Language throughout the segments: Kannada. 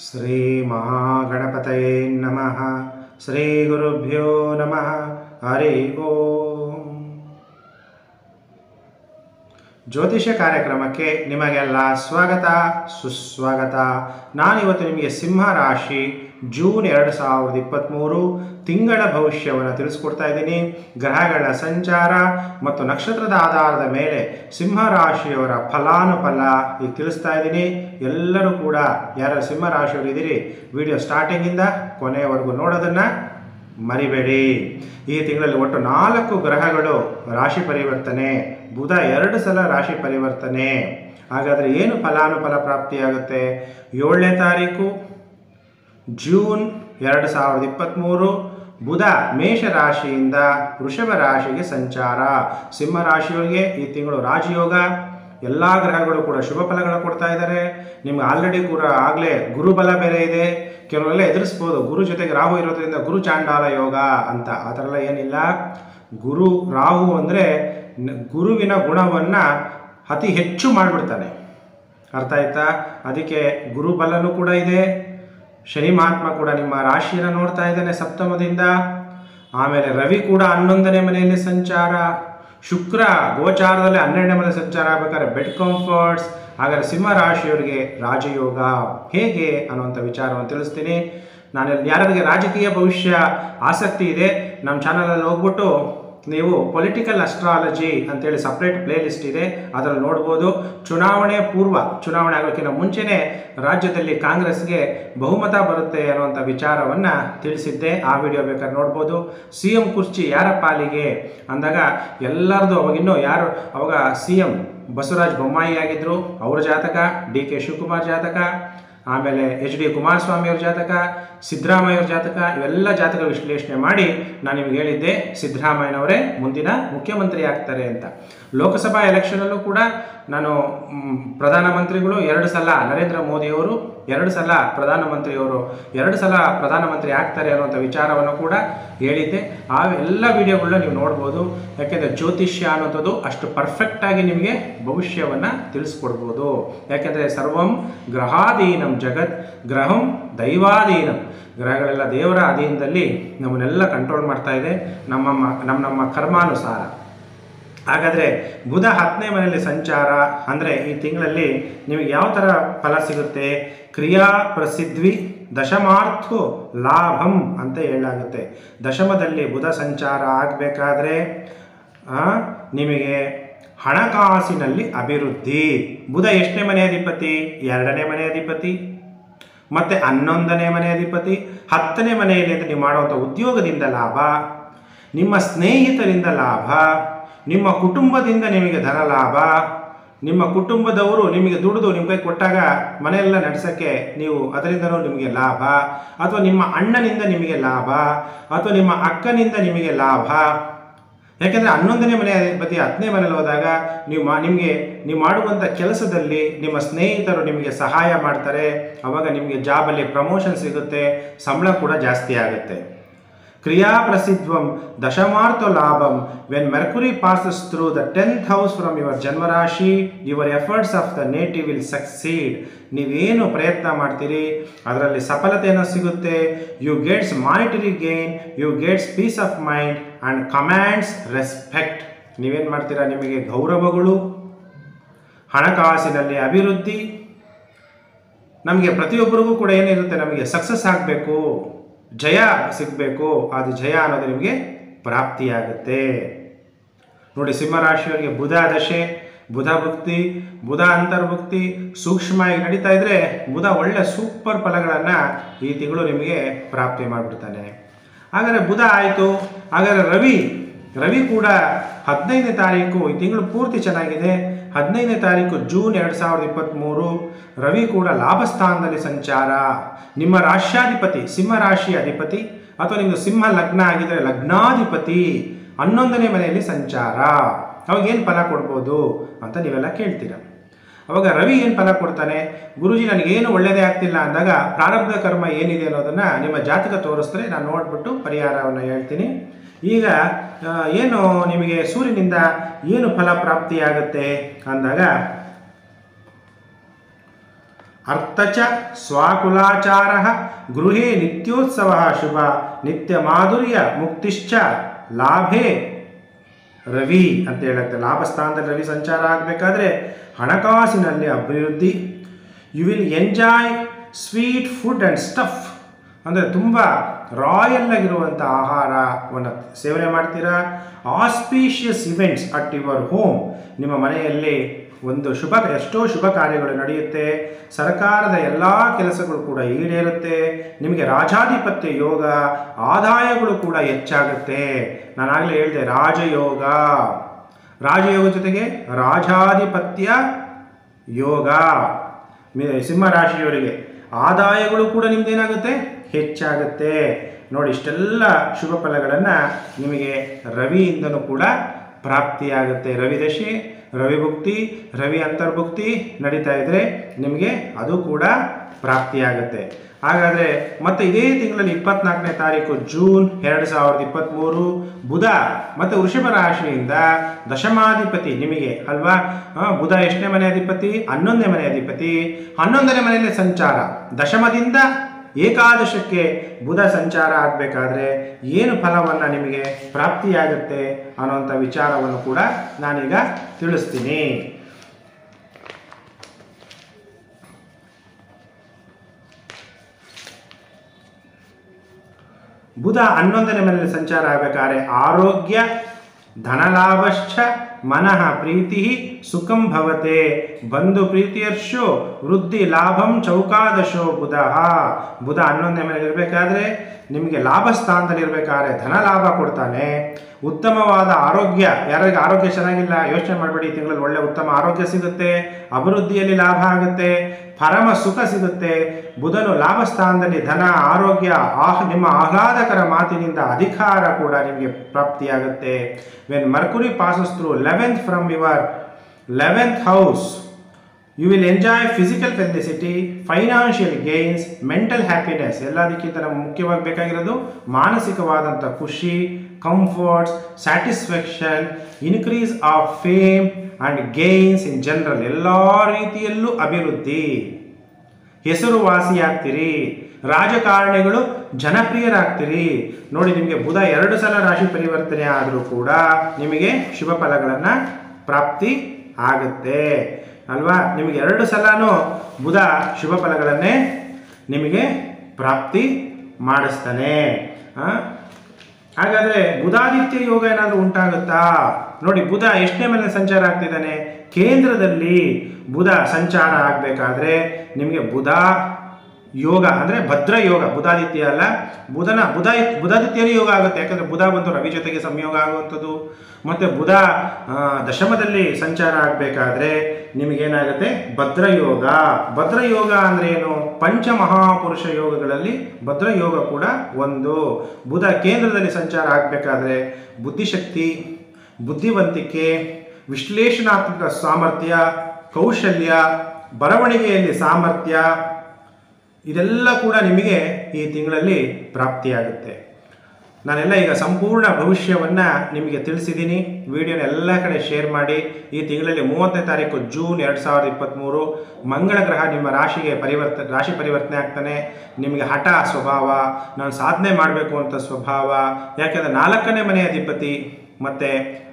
ಶ್ರೀ ಮಹಾಗಣಪತಯೇ ನಮಃ ಶ್ರೀ ಗುರುಭ್ಯೋ ನಮಃ ಹರಿ ಓಂ ಜ್ಯೋತಿಷ್ಯ ಕಾರ್ಯಕ್ರಮಕ್ಕೆ ನಿಮಗೆಲ್ಲ ಸ್ವಾಗತ ಸುಸ್ವಾಗತ ನಾನಿವತ್ತು ನಿಮಗೆ ಸಿಂಹ ರಾಶಿ ಜೂನ್ ಎರಡು ಸಾವಿರದ ಇಪ್ಪತ್ತ್ಮೂರು ತಿಂಗಳ ಭವಿಷ್ಯವನ್ನು ತಿಳಿಸ್ಕೊಡ್ತಾ ಇದ್ದೀನಿ ಗ್ರಹಗಳ ಸಂಚಾರ ಮತ್ತು ನಕ್ಷತ್ರದ ಆಧಾರದ ಮೇಲೆ ಸಿಂಹ ರಾಶಿಯವರ ಫಲಾನುಫಲ ಈಗ ತಿಳಿಸ್ತಾ ಇದ್ದೀನಿ ಎಲ್ಲರೂ ಕೂಡ ಯಾರು ಸಿಂಹ ರಾಶಿಯವರು ಇದ್ದೀರಿ ವಿಡಿಯೋ ಸ್ಟಾರ್ಟಿಂಗಿಂದ ಕೊನೆಯವರೆಗೂ ನೋಡೋದನ್ನು ಮರಿಬೇಡಿ ಈ ತಿಂಗಳಲ್ಲಿ ಒಟ್ಟು ನಾಲ್ಕು ಗ್ರಹಗಳು ರಾಶಿ ಪರಿವರ್ತನೆ ಬುಧ ಎರಡು ಸಲ ರಾಶಿ ಪರಿವರ್ತನೆ ಹಾಗಾದರೆ ಏನು ಫಲಾನುಫಲ ಪ್ರಾಪ್ತಿಯಾಗುತ್ತೆ ಏಳನೇ ತಾರೀಕು ಜೂನ್ ಎರಡು ಸಾವಿರದ ಇಪ್ಪತ್ತ್ಮೂರು ಬುಧ ಮೇಷ ರಾಶಿಯಿಂದ ವೃಷಭ ರಾಶಿಗೆ ಸಂಚಾರ ಸಿಂಹ ರಾಶಿಯವರಿಗೆ ಈ ತಿಂಗಳು ರಾಜಯೋಗ ಎಲ್ಲ ಗ್ರಹಗಳು ಕೂಡ ಶುಭ ಫಲಗಳು ಕೊಡ್ತಾ ಇದ್ದಾರೆ ನಿಮ್ಗೆ ಆಲ್ರೆಡಿ ಕೂಡ ಆಗಲೇ ಗುರುಬಲ ಬೇರೆ ಇದೆ ಕೆಲವೆಲ್ಲ ಎದುರಿಸ್ಬೋದು ಗುರು ಜೊತೆಗೆ ರಾಹು ಇರೋದ್ರಿಂದ ಗುರು ಚಾಂಡಾಲ ಯೋಗ ಅಂತ ಆ ಥರ ಎಲ್ಲ ಏನಿಲ್ಲ ಗುರು ರಾಹು ಅಂದರೆ ಗುರುವಿನ ಗುಣವನ್ನು ಅತಿ ಹೆಚ್ಚು ಮಾಡಿಬಿಡ್ತಾನೆ ಅರ್ಥ ಆಯ್ತಾ ಅದಕ್ಕೆ ಗುರುಬಲನೂ ಕೂಡ ಇದೆ ಶನಿ ಮಹಾತ್ಮ ಕೂಡ ನಿಮ್ಮ ರಾಶಿಯನ್ನು ನೋಡ್ತಾ ಇದ್ದಾನೆ ಸಪ್ತಮದಿಂದ ಆಮೇಲೆ ರವಿ ಕೂಡ ಹನ್ನೊಂದನೇ ಮನೆಯಲ್ಲಿ ಸಂಚಾರ ಶುಕ್ರ ಗೋಚಾರದಲ್ಲಿ ಹನ್ನೆರಡನೇ ಮನೆ ಸಂಚಾರ ಆಗ್ಬೇಕಾದ್ರೆ ಬೆಡ್ ಕಂಫರ್ಟ್ಸ್ ಹಾಗಾದ್ರೆ ಸಿಂಹ ರಾಶಿಯವರಿಗೆ ರಾಜಯೋಗ ಹೇಗೆ ಅನ್ನುವಂಥ ವಿಚಾರವನ್ನು ತಿಳಿಸ್ತೀನಿ ನಾನು ಯಾರಿಗೆ ರಾಜಕೀಯ ಭವಿಷ್ಯ ಆಸಕ್ತಿ ಇದೆ ನಮ್ಮ ಚಾನಲಲ್ಲಿ ಹೋಗ್ಬಿಟ್ಟು ನೀವು ಪೊಲಿಟಿಕಲ್ ಅಸ್ಟ್ರಾಲಜಿ ಅಂತೇಳಿ ಸಪ್ರೇಟ್ ಪ್ಲೇ ಲಿಸ್ಟ್ ಇದೆ ಅದರಲ್ಲಿ ನೋಡ್ಬೋದು ಚುನಾವಣೆ ಪೂರ್ವ ಚುನಾವಣೆ ಆಗೋಕ್ಕಿಂತ ಮುಂಚೆನೇ ರಾಜ್ಯದಲ್ಲಿ ಕಾಂಗ್ರೆಸ್ಗೆ ಬಹುಮತ ಬರುತ್ತೆ ಅನ್ನುವಂಥ ವಿಚಾರವನ್ನು ತಿಳಿಸಿದ್ದೆ ಆ ವಿಡಿಯೋ ಬೇಕಾದ್ರೆ ನೋಡ್ಬೋದು ಸಿ ಎಂ ಕುರ್ಚಿ ಯಾರ ಪಾಲಿಗೆ ಅಂದಾಗ ಎಲ್ಲರದು ಅವಾಗಿನ್ನೂ ಯಾರು ಅವಾಗ ಸಿ ಎಂ ಬಸವರಾಜ ಬೊಮ್ಮಾಯಿ ಆಗಿದ್ದರು ಅವ್ರ ಜಾತಕ ಡಿ ಕೆ ಶಿವಕುಮಾರ್ ಜಾತಕ ಆಮೇಲೆ ಎಚ್ ಡಿ ಕುಮಾರಸ್ವಾಮಿ ಅವ್ರ ಜಾತಕ ಸಿದ್ದರಾಮಯ್ಯ ಅವ್ರ ಜಾತಕ ಇವೆಲ್ಲ ಜಾತಕ ವಿಶ್ಲೇಷಣೆ ಮಾಡಿ ನಾನು ನಿಮ್ಗೆ ಹೇಳಿದ್ದೆ ಸಿದ್ದರಾಮಯ್ಯನವರೇ ಮುಂದಿನ ಮುಖ್ಯಮಂತ್ರಿ ಆಗ್ತಾರೆ ಅಂತ ಲೋಕಸಭಾ ಎಲೆಕ್ಷನಲ್ಲೂ ಕೂಡ ನಾನು ಮ್, ಪ್ರಧಾನಮಂತ್ರಿಗಳು ಎರಡು ಸಲ ನರೇಂದ್ರ ಮೋದಿಯವರು ಎರಡು ಸಲ ಪ್ರಧಾನಮಂತ್ರಿಯವರು ಎರಡು ಸಲ ಪ್ರಧಾನಮಂತ್ರಿ ಆಗ್ತಾರೆ ಅನ್ನುವಂಥ ವಿಚಾರವನ್ನು ಕೂಡ ಹೇಳಿದ್ದೆ ಆ ಎಲ್ಲ ವಿಡಿಯೋಗಳನ್ನ ನೀವು ನೋಡ್ಬೋದು ಯಾಕೆಂದರೆ ಜ್ಯೋತಿಷ್ಯ ಅನ್ನೋಂಥದ್ದು ಅಷ್ಟು ಪರ್ಫೆಕ್ಟಾಗಿ ನಿಮಗೆ ಭವಿಷ್ಯವನ್ನು ತಿಳಿಸ್ಕೊಡ್ಬೋದು ಯಾಕೆಂದರೆ ಸರ್ವಂ ಗ್ರಹಾಧೀನಂ ಜಗತ್ ಗ್ರಹಂ ದೈವಾಧೀನಂ ಗ್ರಹಗಳೆಲ್ಲ ದೇವರ ಅಧೀನದಲ್ಲಿ ನಮ್ಮನ್ನೆಲ್ಲ ಕಂಟ್ರೋಲ್ ಮಾಡ್ತಾ ಇದೆ ನಮ್ಮ ನಮ್ಮ ನಮ್ಮ ಕರ್ಮಾನುಸಾರ ಹಾಗಾದರೆ ಬುಧ ಹತ್ತನೇ ಮನೆಯಲ್ಲಿ ಸಂಚಾರ ಅಂದರೆ ಈ ತಿಂಗಳಲ್ಲಿ ನಿಮಗೆ ಯಾವ ಥರ ಫಲ ಸಿಗುತ್ತೆ ಕ್ರಿಯಾ ಪ್ರಸಿದ್ಧಿ ದಶಮಾರ್ಥು ಲಾಭಂ ಅಂತ ಹೇಳಲಾಗುತ್ತೆ ದಶಮದಲ್ಲಿ ಬುಧ ಸಂಚಾರ ಆಗಬೇಕಾದ್ರೆ ನಿಮಗೆ ಹಣಕಾಸಿನಲ್ಲಿ ಅಭಿವೃದ್ಧಿ ಬುಧ ಎಷ್ಟನೇ ಮನೆ ಅಧಿಪತಿ ಎರಡನೇ ಮನೆ ಅಧಿಪತಿ ಮತ್ತು ಹನ್ನೊಂದನೇ ಮನೆ ಅಧಿಪತಿ ಹತ್ತನೇ ಮನೆಯಲ್ಲಿ ಅಂತ ನೀವು ಮಾಡುವಂಥ ಉದ್ಯೋಗದಿಂದ ಲಾಭ ನಿಮ್ಮ ಸ್ನೇಹಿತರಿಂದ ಲಾಭ ನಿಮ್ಮ ಕುಟುಂಬದಿಂದ ನಿಮಗೆ ಧನ ಲಾಭ ನಿಮ್ಮ ಕುಟುಂಬದವರು ನಿಮಗೆ ದುಡಿದು ನಿಮ್ಮ ಕೈ ಕೊಟ್ಟಾಗ ಮನೆಯೆಲ್ಲ ನಡೆಸೋಕ್ಕೆ ನೀವು ಅದರಿಂದನೂ ನಿಮಗೆ ಲಾಭ ಅಥವಾ ನಿಮ್ಮ ಅಣ್ಣನಿಂದ ನಿಮಗೆ ಲಾಭ ಅಥವಾ ನಿಮ್ಮ ಅಕ್ಕನಿಂದ ನಿಮಗೆ ಲಾಭ ಯಾಕೆಂದರೆ ಹನ್ನೊಂದನೇ ಮನೆ ಅಧಿಪತಿ ಹತ್ತನೇ ಮನೇಲಿ ಹೋದಾಗ ನೀವು ಮಾ ನಿಮಗೆ ನೀವು ಮಾಡುವಂಥ ಕೆಲಸದಲ್ಲಿ ನಿಮ್ಮ ಸ್ನೇಹಿತರು ನಿಮಗೆ ಸಹಾಯ ಮಾಡ್ತಾರೆ ಅವಾಗ ನಿಮಗೆ ಜಾಬಲ್ಲಿ ಪ್ರಮೋಷನ್ ಸಿಗುತ್ತೆ ಸಂಬಳ ಕೂಡ ಜಾಸ್ತಿ ಆಗುತ್ತೆ ಕ್ರಿಯಾ ಪ್ರಸಿದ್ಧಂ ದಶಮಾರ್ಥ ಲಾಭಂ when Mercury passes through the tenth house from your ಜನ್ಮರಾಶಿ your efforts of the native will succeed ನೀವೇನು ಪ್ರಯತ್ನ ಮಾಡ್ತೀರಿ ಅದರಲ್ಲಿ ಸಫಲತೆಯನ್ನು ಸಿಗುತ್ತೆ you gets monetary gain you gets peace of mind and commands respect ನೀವೇನು ಮಾಡ್ತೀರಾ ನಿಮಗೆ ಗೌರವಗಳು ಹಣಕಾಸಿನಲ್ಲಿ ಅಭಿವೃದ್ಧಿ ನಮಗೆ ಪ್ರತಿಯೊಬ್ಬರಿಗೂ ಕೂಡ ಏನಿರುತ್ತೆ ನಮಗೆ ಸಕ್ಸಸ್ ಆಗಬೇಕು ಜಯ ಸಿಗಬೇಕು ಅದು ಜಯ ಅನ್ನೋದು ನಿಮಗೆ ಪ್ರಾಪ್ತಿಯಾಗುತ್ತೆ ನೋಡಿ ಸಿಂಹರಾಶಿಯವರಿಗೆ ಬುಧ ದಶೆ ಬುಧ ಭಕ್ತಿ ಬುಧ ಅಂತರ್ಭುಕ್ತಿ ಸೂಕ್ಷ್ಮವಾಗಿ ನಡೀತಾ ಇದ್ರೆ ಬುಧ ಒಳ್ಳೆ ಸೂಪರ್ ಫಲಗಳನ್ನು ಈ ತಿಂಗಳು ನಿಮಗೆ ಪ್ರಾಪ್ತಿ ಮಾಡಿಬಿಡ್ತಾನೆ ಹಾಗಾದರೆ ಬುಧ ಆಯಿತು ಹಾಗಾದರೆ ರವಿ ರವಿ ಕೂಡ ಹದಿನೈದನೇ ತಾರೀಕು ಈ ತಿಂಗಳು ಪೂರ್ತಿ ಚೆನ್ನಾಗಿದೆ ಹದಿನೈದನೇ ತಾರೀಕು ಜೂನ್ ಎರಡು ಸಾವಿರದ ಇಪ್ಪತ್ತ್ಮೂರು ರವಿ ಕೂಡ ಲಾಭಸ್ಥಾನದಲ್ಲಿ ಸಂಚಾರ ನಿಮ್ಮ ರಾಶ್ಯಾಧಿಪತಿ ಸಿಂಹ ರಾಶಿಯ ಅಧಿಪತಿ ಅಥವಾ ನಿಮ್ಮದು ಸಿಂಹ ಲಗ್ನ ಆಗಿದ್ದರೆ ಲಗ್ನಾಧಿಪತಿ ಹನ್ನೊಂದನೇ ಮನೆಯಲ್ಲಿ ಸಂಚಾರ ಅವಾಗ ಏನು ಫಲ ಕೊಡ್ಬೋದು ಅಂತ ನೀವೆಲ್ಲ ಕೇಳ್ತೀರ ಅವಾಗ ರವಿ ಏನು ಫಲ ಕೊಡ್ತಾನೆ ಗುರುಜಿ ನನಗೇನು ಒಳ್ಳೆಯದೇ ಆಗ್ತಿಲ್ಲ ಅಂದಾಗ ಪ್ರಾರಬ್ಧ ಕರ್ಮ ಏನಿದೆ ಅನ್ನೋದನ್ನು ನಿಮ್ಮ ಜಾತಕ ತೋರಿಸಿದ್ರೆ ನಾನು ನೋಡಿಬಿಟ್ಟು ಪರಿಹಾರವನ್ನು ಹೇಳ್ತೀನಿ ಈಗ ಆ, ಏನು ನಿಮಗೆ ಸೂರ್ಯನಿಂದ ಏನು ಫಲ ಪ್ರಾಪ್ತಿಯಾಗುತ್ತೆ ಅಂದಾಗ ಅರ್ಥಚ ಸ್ವಾಕುಲಾಚಾರ ಗೃಹೇ ನಿತ್ಯೋತ್ಸವ ಶುಭ ನಿತ್ಯ ಮಾಧುರ್ಯ ಮುಕ್ತಿಶ್ಚ ಲಾಭೇ ರವಿ ಅಂತ ಹೇಳುತ್ತೆ ಲಾಭ ಸ್ಥಾನದಲ್ಲಿ ರವಿ ಸಂಚಾರ ಆಗಬೇಕಾದ್ರೆ ಹಣಕಾಸಿನಲ್ಲಿ ಅಭಿವೃದ್ಧಿ you will enjoy sweet food and stuff ಅಂದರೆ ತುಂಬ ರಾಯಲ್ ಆಗಿರುವಂಥ ಆಹಾರವನ್ನು ಸೇವನೆ ಮಾಡ್ತೀರಾ auspicious events at your home ನಿಮ್ಮ ಮನೆಯಲ್ಲಿ ಒಂದು ಶುಭ ಎಷ್ಟೋ ಶುಭ ಕಾರ್ಯಗಳು ನಡೆಯುತ್ತೆ ಸರ್ಕಾರದ ಎಲ್ಲ ಕೆಲಸಗಳು ಕೂಡ ಈಡೇರುತ್ತೆ ನಿಮಗೆ ರಾಜಾಧಿಪತ್ಯ ಯೋಗ ಆದಾಯಗಳು ಕೂಡ ಹೆಚ್ಚಾಗುತ್ತೆ ನಾನಾಗಲೇ ಹೇಳಿದೆ ರಾಜಯೋಗ ರಾಜಯೋಗ ಜೊತೆಗೆ ರಾಜಾಧಿಪತ್ಯ ಯೋಗ ಮಿ- ಸಿಂಹರಾಶಿಯವರಿಗೆ ಆದಾಯಗಳು ಕೂಡ ನಿಮ್ದೇನಾಗುತ್ತೆ ಹೆಚ್ಚಾಗುತ್ತೆ ನೋಡಿ ಇಷ್ಟೆಲ್ಲ ಶುಭ ಫಲಗಳನ್ನು ನಿಮಗೆ ರವಿಯಿಂದನೂ ಕೂಡ ಪ್ರಾಪ್ತಿಯಾಗುತ್ತೆ ರವಿ ದಶೆ ರವಿ ಭುಕ್ತಿ ರವಿ ಅಂತರ್ಭುಕ್ತಿ ನಡೀತಾ ಇದ್ರೆ ನಿಮಗೆ ಅದು ಕೂಡ ಪ್ರಾಪ್ತಿಯಾಗುತ್ತೆ ಹಾಗಾದರೆ ಮತ್ತೆ ಇದೇ ತಿಂಗಳಲ್ಲಿ ಇಪ್ಪತ್ನಾಲ್ಕನೇ ತಾರೀಕು ಜೂನ್ ಎರಡು ಸಾವಿರದ ಇಪ್ಪತ್ತ್ಮೂರು ಬುಧ ಮತ್ತು ವೃಷಭ ರಾಶಿಯಿಂದ ದಶಮಾಧಿಪತಿ ನಿಮಗೆ ಅಲ್ವಾ ಆ, ಬುಧ ಎಷ್ಟನೇ ಮನೆ ಅಧಿಪತಿ ಹನ್ನೊಂದನೇ ಮನೆ ಅಧಿಪತಿ ಹನ್ನೊಂದನೇ ಮನೆಯಲ್ಲಿ ಸಂಚಾರ ದಶಮದಿಂದ ಏಕಾದಶಕ್ಕೆ ಬುಧ ಸಂಚಾರ ಆಗಬೇಕಾದ್ರೆ ಏನು ಫಲವನ್ನು ನಿಮಗೆ ಪ್ರಾಪ್ತಿಯಾಗುತ್ತೆ ಅನ್ನೋಂಥ ವಿಚಾರವನ್ನು ಕೂಡ ನಾನೀಗ ತಿಳಿಸ್ತೀನಿ ಬುಧ ಹನ್ನೊಂದನೇ ಮನೆಯಲ್ಲಿ ಸಂಚಾರ ಆಗಬೇಕಾದ್ರೆ ಆರೋಗ್ಯ ಧನಲಾಭಶ್ಚ ಮನಃ ಪ್ರೀತಿ ಸುಖಂ ಭವತೆ ಬಂಧು ಪ್ರೀತಿಯರ್ಷೋ ವೃದ್ಧಿ ಲಾಭಂ ಚೌಕಾದಶೋ ಬುಧ ಬುಧ ಹನ್ನೊಂದನೇ ಮನೆಯಲ್ಲಿ ಇರಬೇಕಾದ್ರೆ ನಿಮಗೆ ಲಾಭ ಸ್ಥಾನದಲ್ಲಿ ಇರಬೇಕಾದ್ರೆ ಧನ ಲಾಭ ಕೊಡ್ತಾನೆ ಉತ್ತಮವಾದ ಆರೋಗ್ಯ ಯಾರಿಗೆ ಆರೋಗ್ಯ ಚೆನ್ನಾಗಿಲ್ಲ ಯೋಚನೆ ಮಾಡಬೇಡಿ ಈ ತಿಂಗಳಲ್ಲಿ ಒಳ್ಳೆ ಉತ್ತಮ ಆರೋಗ್ಯ ಸಿಗುತ್ತೆ ಅಭಿವೃದ್ಧಿಯಲ್ಲಿ ಲಾಭ ಆಗುತ್ತೆ ಪರಮ ಸುಖ ಸಿಗುತ್ತೆ ಬುಧನು ಲಾಭ ಸ್ಥಾನದಲ್ಲಿ ಧನ ಆರೋಗ್ಯ ಆಹ್ ನಿಮ್ಮ ಆಹ್ಲಾದಕರ ಮಾತಿನಿಂದ ಅಧಿಕಾರ ಕೂಡ ನಿಮಗೆ ಪ್ರಾಪ್ತಿಯಾಗುತ್ತೆ when Mercury passes through eleventh from your eleventh house you will enjoy physical facility financial gains mental happiness ಎಲ್ಲದಕ್ಕಿಂತ ನಮ್ಗೆ ಮುಖ್ಯವಾಗಿ ಬೇಕಾಗಿರೋದು ಮಾನಸಿಕವಾದಂಥ ಖುಷಿ comforts satisfaction increase of fame and gains in general ಎಲ್ಲ ರೀತಿಯಲ್ಲೂ ಅಭಿವೃದ್ಧಿ ಹೆಸರುವಾಸಿಯಾಗ್ತೀರಿ ರಾಜಕಾರಣಿಗಳು ಜನಪ್ರಿಯರಾಗ್ತೀರಿ ನೋಡಿ ನಿಮಗೆ ಬುಧ ಎರಡು ಸಲ ರಾಶಿ ಪರಿವರ್ತನೆ ಆದರೂ ಕೂಡ ನಿಮಗೆ ಶುಭ ಫಲಗಳನ್ನು ಪ್ರಾಪ್ತಿ ಆಗುತ್ತೆ ಅಲ್ವಾ ನಿಮಗೆ ಎರಡು ಸಲನೂ ಬುಧ ಶುಭ ಫಲಗಳನ್ನೇ ನಿಮಗೆ ಪ್ರಾಪ್ತಿ ಮಾಡಿಸ್ತಾನೆ ಆ? ಹಾಗಾದ್ರೆ ಬುಧಾದಿತ್ಯ ಯೋಗ ಏನಾದರೂ ಉಂಟಾಗುತ್ತಾ ನೋಡಿ ಬುಧ ಎಷ್ಟನೇ ಮೇಲೆ ಸಂಚಾರ ಆಗ್ತಿದ್ದಾನೆ ಕೇಂದ್ರದಲ್ಲಿ ಬುಧ ಸಂಚಾರ ಆಗಬೇಕಾದ್ರೆ ನಿಮಗೆ ಬುಧ ಯೋಗ ಅಂದರೆ ಭದ್ರ ಯೋಗ ಬುಧಾದಿತ್ಯ ಅಲ್ಲ ಬುಧನ ಬುಧ ಬುಧಾದಿತ್ಯನೇ ಯೋಗ ಆಗುತ್ತೆ ಯಾಕಂದರೆ ಬುಧ ಬಂದು ರವಿ ಜೊತೆಗೆ ಸಂಯೋಗ ಆಗುವಂಥದ್ದು ಮತ್ತು ಬುಧ ಆ, ದಶಮದಲ್ಲಿ ಸಂಚಾರ ಆಗಬೇಕಾದ್ರೆ ನಿಮಗೇನಾಗುತ್ತೆ ಭದ್ರ ಯೋಗ ಭದ್ರ ಯೋಗ ಅಂದ್ರೆ ಏನು ಪಂಚಮಹಾಪುರುಷ ಯೋಗಗಳಲ್ಲಿ ಭದ್ರ ಯೋಗ ಕೂಡ ಒಂದು ಬುಧ ಕೇಂದ್ರದಲ್ಲಿ ಸಂಚಾರ ಆಗಬೇಕಾದ್ರೆ ಬುದ್ಧಿಶಕ್ತಿ ಬುದ್ಧಿವಂತಿಕೆ ವಿಶ್ಲೇಷಣಾತ್ಮಕ ಸಾಮರ್ಥ್ಯ ಕೌಶಲ್ಯ ಬರವಣಿಗೆಯಲ್ಲಿ ಸಾಮರ್ಥ್ಯ ಇದೆಲ್ಲ ಕೂಡ ನಿಮಗೆ ಈ ತಿಂಗಳಲ್ಲಿ ಪ್ರಾಪ್ತಿಯಾಗುತ್ತೆ ನಾನೆಲ್ಲ ಈಗ ಸಂಪೂರ್ಣ ಭವಿಷ್ಯವನ್ನು ನಿಮಗೆ ತಿಳಿಸಿದ್ದೀನಿ ವಿಡಿಯೋನ ಎಲ್ಲ ಕಡೆ ಶೇರ್ ಮಾಡಿ ಈ ತಿಂಗಳಲ್ಲಿ ಮೂವತ್ತನೇ ತಾರೀಕು ಜೂನ್ ಎರಡು ಸಾವಿರದ ಇಪ್ಪತ್ತ್ಮೂರು ಮಂಗಳ ಗ್ರಹ ನಿಮ್ಮ ರಾಶಿಗೆ ಪರಿವರ್ತನೆ ರಾಶಿ ಪರಿವರ್ತನೆ ಆಗ್ತಾನೆ ನಿಮಗೆ ಹಠ ಸ್ವಭಾವ ನಾನು ಸಾಧನೆ ಮಾಡಬೇಕು ಅಂತ ಸ್ವಭಾವ ಯಾಕೆಂದರೆ ನಾಲ್ಕನೇ ಮನೆ ಅಧಿಪತಿ ಮತ್ತು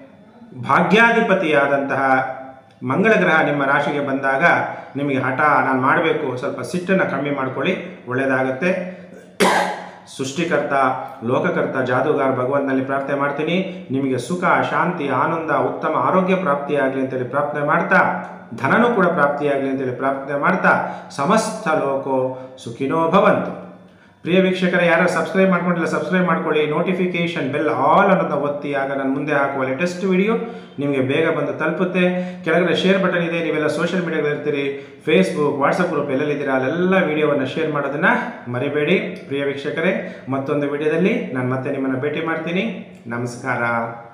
ಭಾಗ್ಯಾಧಿಪತಿಯಾದಂತಹ ಮಂಗಳ ಗ್ರಹ ನಿಮ್ಮ ರಾಶಿಗೆ ಬಂದಾಗ ನಿಮಗೆ ಹಠ ನಾನು ಮಾಡಬೇಕು ಸ್ವಲ್ಪ ಸಿಟ್ಟನ್ನು ಕಮ್ಮಿ ಮಾಡ್ಕೊಳ್ಳಿ ಒಳ್ಳೆಯದಾಗುತ್ತೆ ಸೃಷ್ಟಿಕರ್ತ ಲೋಕಕರ್ತ ಜಾದೂಗಾರ ಭಗವಂತನಲ್ಲಿ ಪ್ರಾರ್ಥನೆ ಮಾಡ್ತೀನಿ ನಿಮಗೆ ಸುಖ ಶಾಂತಿ ಆನಂದ ಉತ್ತಮ ಆರೋಗ್ಯ ಪ್ರಾಪ್ತಿಯಾಗಲಿ ಅಂತೇಳಿ ಪ್ರಾರ್ಥನೆ ಮಾಡ್ತಾ ಧನನೂ ಕೂಡ ಪ್ರಾಪ್ತಿಯಾಗಲಿ ಅಂತೇಳಿ ಪ್ರಾರ್ಥನೆ ಮಾಡ್ತಾ ಸಮಸ್ತ ಲೋಕೋ ಸುಖಿನೋ ಭವಂತು ಪ್ರಿಯ ವೀಕ್ಷಕರೇ ಯಾರು ಸಬ್ಸ್ಕ್ರೈಬ್ ಮಾಡ್ಕೊಂಡಿಲ್ಲ ಸಬ್ಸ್ಕ್ರೈಬ್ ಮಾಡ್ಕೊಳ್ಳಿ ನೋಟಿಫಿಕೇಶನ್ ಬೆಲ್ ಆಲ್ ಅನ್ನೋದನ್ನ ಒತ್ತಿ ಆಗ ನಾನು ಮುಂದೆ ಹಾಕುವ ಲೇಟೆಸ್ಟ್ ವಿಡಿಯೋ ನಿಮಗೆ ಬೇಗ ಬಂದು ತಲುಪುತ್ತೆ ಕೆಳಗಡೆ ಶೇರ್ ಬಟನ್ ಇದೆ ನೀವೆಲ್ಲ ಸೋಷಿಯಲ್ ಮೀಡಿಯಾದಲ್ಲಿ ಇರ್ತೀರಿ ಫೇಸ್ಬುಕ್ ವಾಟ್ಸಪ್ ಗ್ರೂಪ್ ಎಲ್ಲೆಲ್ಲಿದ್ದೀರಾ ಅಲ್ಲೆಲ್ಲ ವಿಡಿಯೋವನ್ನು ಶೇರ್ ಮಾಡೋದನ್ನ ಮರಿಬೇಡಿ ಪ್ರಿಯ ವೀಕ್ಷಕರೇ ಮತ್ತೊಂದು ವಿಡಿಯೋದಲ್ಲಿ ನಾನು ಮತ್ತೆ ನಿಮ್ಮನ್ನು ಭೇಟಿ ಮಾಡ್ತೀನಿ ನಮಸ್ಕಾರ